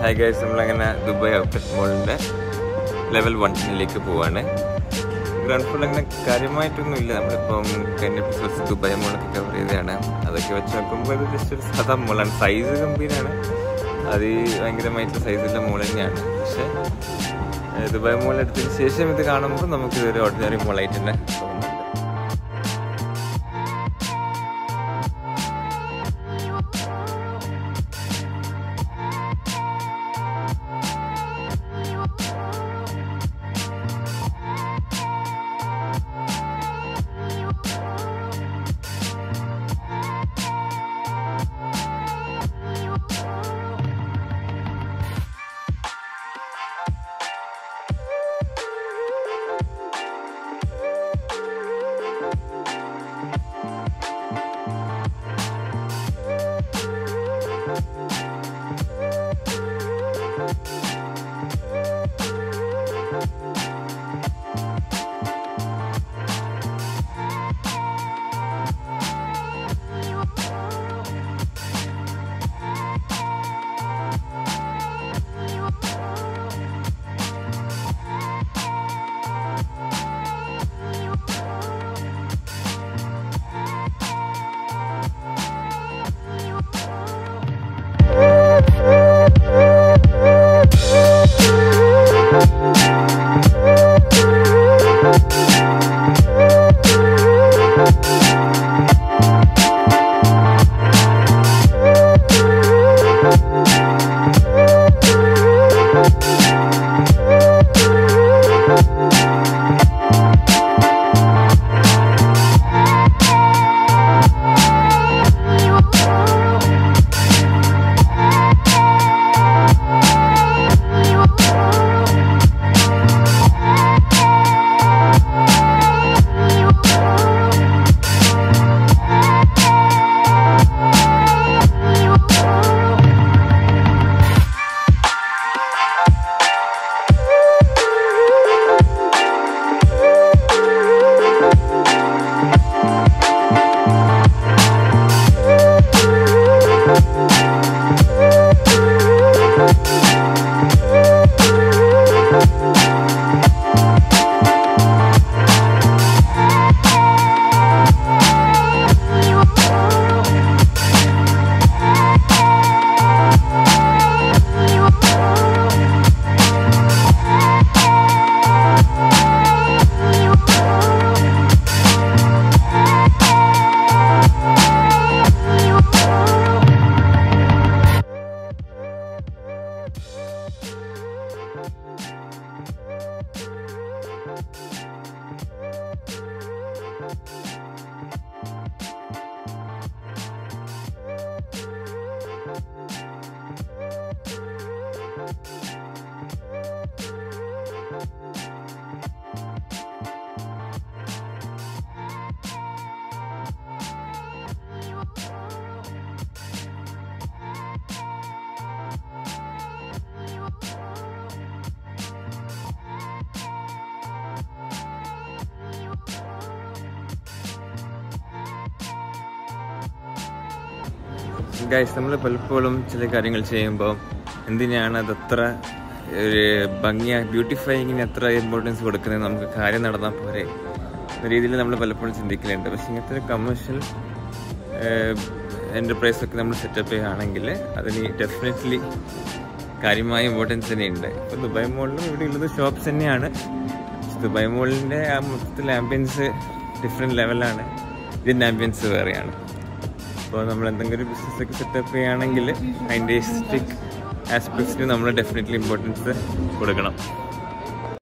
hi guys നമ്മളങ്ങനെ Dubai outlet മോളിൻ്റെ level വണ്ണിലേക്ക് പോവാണ് ഗ്രൗണ്ട് ഫ്ലോർ അങ്ങനെ കാര്യമായിട്ടൊന്നും ഇല്ല നമ്മളിപ്പം കഴിഞ്ഞ എപ്പിസോഡ്സ് ദുബായ് മോളൊക്കെ കവർ ചെയ്തതാണ് അതൊക്കെ വെച്ച് നോക്കുമ്പോൾ ഇത് ജസ്റ്റ് ഒരു സാധാ മോളാണ് സൈസ് ഗംഭീരാണ് അത് ഈ ഭയങ്കരമായിട്ടുള്ള സൈസുള്ള മോൾ തന്നെയാണ് പക്ഷേ ഏഹ്, ദുബായ് മോൾ എടുത്തതിന് ശേഷം ഇത് കാണുമ്പോൾ നമുക്ക് ഇതൊരു ഓർഡിനറി മോളായിട്ട് തന്നെ തോന്നുന്നുണ്ട് ഗൈസ് നമ്മൾ പലപ്പോഴും ചില കാര്യങ്ങൾ ചെയ്യുമ്പോൾ എന്തിനാണ് അതത്ര ഒരു ഭംഗിയാ ബ്യൂട്ടിഫൈങ്ങിന് എത്ര ഇമ്പോർട്ടൻസ് കൊടുക്കുന്നത് നമുക്ക് കാര്യം നടന്നാൽ പോരെ എന്ന രീതിയിൽ നമ്മൾ പലപ്പോഴും ചിന്തിക്കലുണ്ട് പക്ഷെ ഇങ്ങനത്തെ ഒരു കമേഴ്ഷ്യൽ എൻ്റർപ്രൈസ് ഒക്കെ നമ്മൾ സെറ്റപ്പ് ചെയ്യുകയാണെങ്കിൽ അതിന് ഡെഫിനറ്റ്ലി കാര്യമായ ഇമ്പോർട്ടൻസ് തന്നെയുണ്ട് ഇപ്പോൾ ദുബായ് മോളിലും ഇവിടെ ഉള്ളത് ഷോപ്സ് തന്നെയാണ് പക്ഷെ ദുബായ് മോളിൻ്റെ ആ മൊത്തത്തിൽ ആംബിയൻസ് ഡിഫറെൻറ്റ് ലെവലാണ് ഇതിൻ്റെ ആംബിയൻസ് വേറെയാണ് അപ്പോൾ നമ്മൾ എന്തെങ്കിലും ഒരു ബിസിനസ് ഒക്കെ സെറ്റപ്പ് ചെയ്യുകയാണെങ്കിൽ അതിൻ്റെ എസ്റ്റിക് ആസ്പെക്ട്സിന് നമ്മൾ ഡെഫിനറ്റ്ലി ഇമ്പോർട്ടൻസ് കൊടുക്കണം